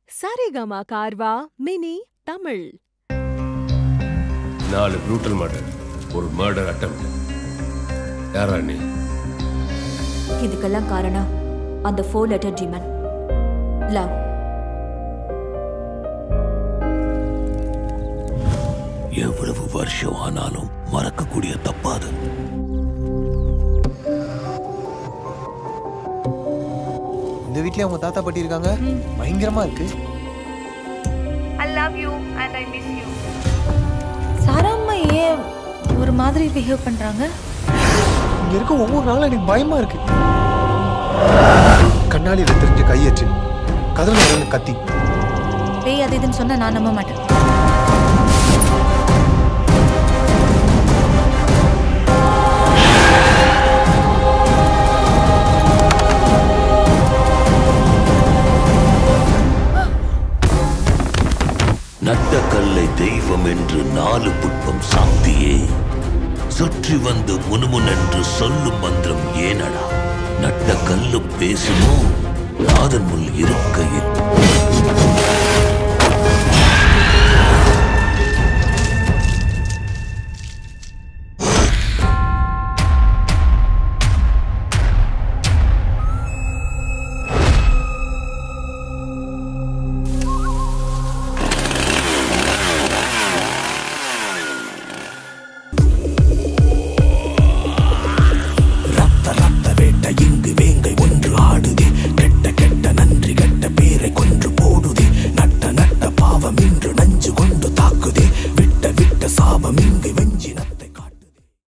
சரிகமா கார்வா மினி தமிழ் நாலு brutal murder ஒரு மர்டர் அட்டம் யாரா நீ இதுக்கெல்லாம் காரணம் அந்த ஃபோர் லெட்டர் டிமன் லவ் எவ்வளவு வருஷம் ஆனாலும் மறக்கக்கூடிய தப்பாது இந்த வீட்லயே அவங்க தாத்தா பாட்டி இருக்காங்க பயங்கரமா இருக்கு I love you and I miss you. சாரா அம்மா ஏன் ஒரு மாதிரி பிஹேவ் பண்றாங்க இங்க இருக்க ஒவ்வொரு நாளும் எனக்கு பயமா இருக்கு கண்ணாடியில தெரிஞ்ச கையச்சு கதவுல வரல கத்தி பேய் அது இதுன்னு சொன்னா நான் நம்ப மாட்டேன் நட்ட கல்லை தெய்வம் என்று நாலு புட்பம் சாத்தியே சுற்றி வந்து முணுமுனென்று சொல்லும் மந்திரம் ஏனடா நட்ட கல்லும் பேசுமோ நாதன் முள் இருக்கையில்